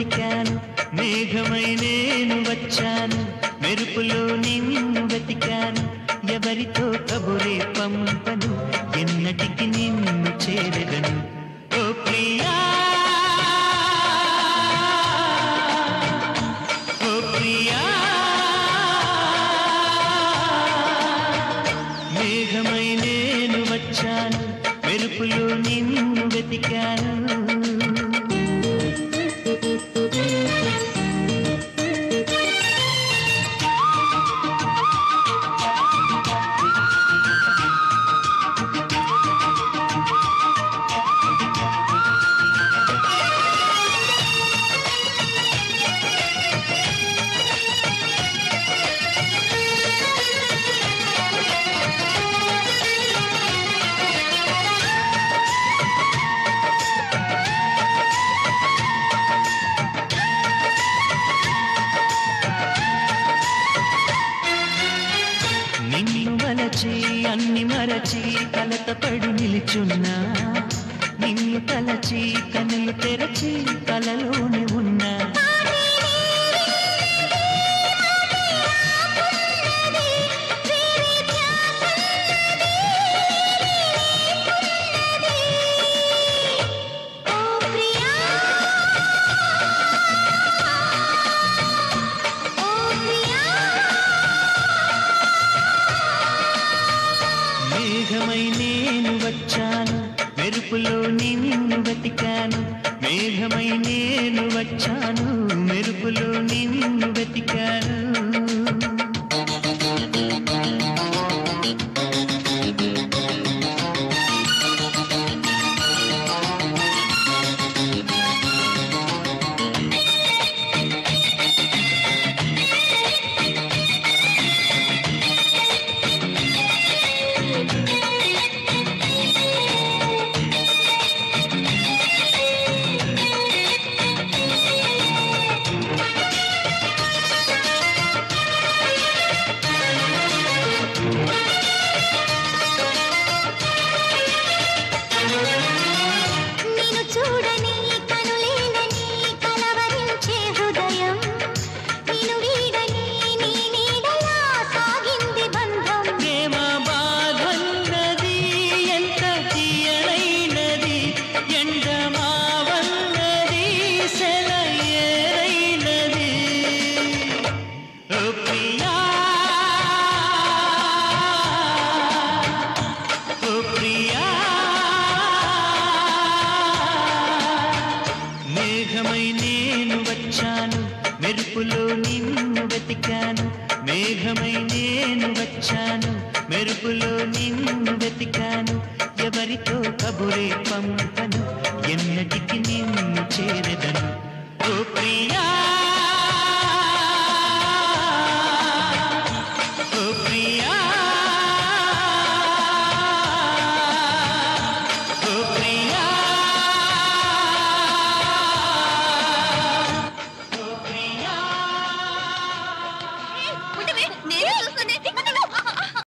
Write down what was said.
వెతికాను మేఘమై నేను వచ్చాను మెరుపులో నిన్ను వెతికాను ఎవరితో కబురే పంపను ఎన్నటికి నిన్ను చేరగను ఓ ప్రియా ఓ ప్రియా మేఘమై నేను వచ్చాను మెరుపులో నిన్ను వెతికాను నిన్ను వలచి అన్ని మరచి కలతపడి నిలుచున్నా నిన్ను తలచి కనులు తెరచి కలలోనే ఉన్నా ఓ ప్రియా ఓ ప్రియా మేఘమై నేను వచ్చాను మెరుపులో నిన్ను వెతికాను మేఘమై నేను వచ్చాను మెరుపులో నిన్ను వెతికాను నిన్ను చూడని కనులేనని కలవరించే హృదయం నిన్ను వీడని నీ నీడలా సాగింది బంధం ప్రేమ బాధన్నది ఎంత తీయనైనది ఎండమావన్నది సెలయేరైనది ఓ ప్రియా ఓ ప్రియా మేఘమై నేను వచ్చాను మెరుపులో నిన్ను వెతికాను మేఘమై నేను వచ్చాను మెరుపులో నిన్ను